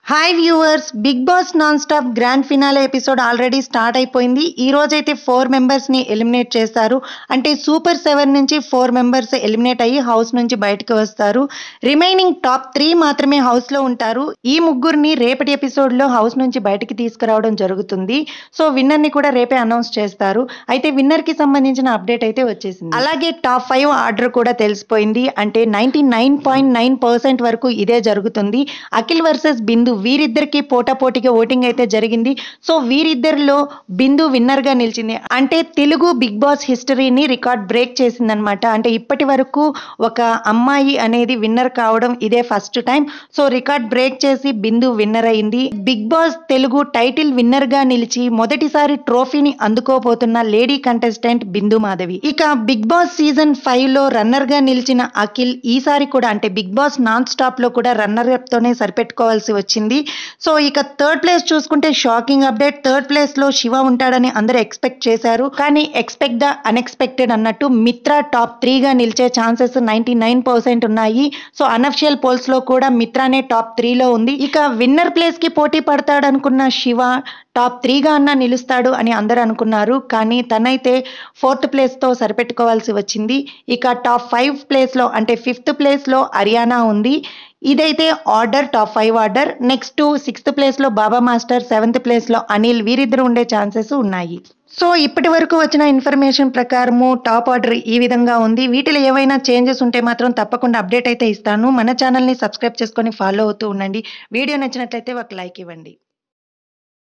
hi viewers Bigg Boss nonstop grand finale episode already start అయిపోయింది ఈ రోజైతే four మెంబర్స్ని ఎలిమినేట్ చేస్తారు అంటే సూపర్ సెవెన్ నుంచి ఫోర్ మెంబర్స్ ఎలిమినేట్ అయ్యి హౌస్ నుంచి బయటకు వస్తారు రిమైనింగ్ టాప్ త్రీ మాత్రమే హౌస్లో ఉంటారు ఈ ముగ్గురిని రేపటి ఎపిసోడ్లో హౌస్ నుంచి బయటికి తీసుకురావడం జరుగుతుంది సో విన్నర్ని కూడా రేపే అనౌన్స్ చేస్తారు అయితే విన్నర్కి సంబంధించిన అప్డేట్ అయితే వచ్చేసింది అలాగే టాప్ ఫైవ్ ఆర్డర్ కూడా తెలిసిపోయింది అంటే ninety nine point nine percent వరకు ఇదే జరుగుతుంది అఖిల్ వర్సెస్ బిందు వీరిద్దరికి పోటాపోటీగా ఓటింగ్ అయితే జరిగింది సో వీరిద్దరిలో బిందు విన్నర్ గా నిలిచింది అంటే తెలుగు బిగ్ బాస్ హిస్టరీని రికార్డ్ బ్రేక్ చేసిందనమాట అంటే ఇప్పటి వరకు ఒక అమ్మాయి అనేది విన్నర్ కావడం ఇదే first time so record break చేసి బిందు విన్నర్ అయింది Bigg Boss Telugu title winner గా నిలిచి మొదటిసారి ట్రోఫీని అందుకోబోతున్న లేడీ కంటెస్టెంట్ బిందు మాధవి ఇక బిగ్ బాస్ సీజన్ ఫైవ్ లో రన్నర్ గా నిలిచిన అఖిల్ ఈసారి కూడా అంటే బిగ్ బాస్ నాన్ స్టాప్ లో కూడా రన్నర్ అప్ తోనే సరిపెట్టుకోవాల్సి వచ్చింది సో ఇక థర్డ్ ప్లేస్ చూసుకుంటే షాకింగ్ అప్డేట్ థర్డ్ ప్లేస్ లో శివ ఉంటాడని అందరూ ఎక్స్పెక్ట్ చేశారు కానీ ఎక్స్పెక్ట్ ద అన్ఎక్స్పెక్టెడ్ అన్నట్టు మిత్ర టాప్ త్రీగా నిలిచే ఛాన్సెస్ నైన్టీ నైన్ పర్సెంట్ ఉన్నాయి సో అనఫిషియల్ పోల్స్ లో కూడా మిత్రానే టాప్ త్రీలో ఉంది ఇక విన్నర్ ప్లేస్ కి పోటీ పడతాడనుకున్న శివ టాప్ త్రీగా అన్నా నిలుస్తాడు అని అందరూ అనుకున్నారు కానీ తనైతే ఫోర్త్ ప్లేస్తో సరిపెట్టుకోవాల్సి వచ్చింది ఇక టాప్ ఫైవ్ ప్లేస్లో అంటే ఫిఫ్త్ ప్లేస్లో హర్యానా ఉంది ఇదైతే order top five order next sixth ప్లేస్లో బాబా మాస్టర్ సెవెంత్ ప్లేస్లో అనిల్ వీరిద్దరు ఉండే ఛాన్సెస్ ఉన్నాయి సో ఇప్పటి వరకు వచ్చిన ఇన్ఫర్మేషన్ ప్రకారము టాప్ ఆర్డర్ ఈ విధంగా ఉంది వీటిలో ఏవైనా చేంజెస్ ఉంటే మాత్రం తప్పకుండా అప్డేట్ అయితే ఇస్తాను మన ఛానల్ని సబ్స్క్రైబ్ చేసుకొని ఫాలో అవుతూ ఉండండి వీడియో నచ్చినట్లయితే ఒక లైక్ ఇవ్వండి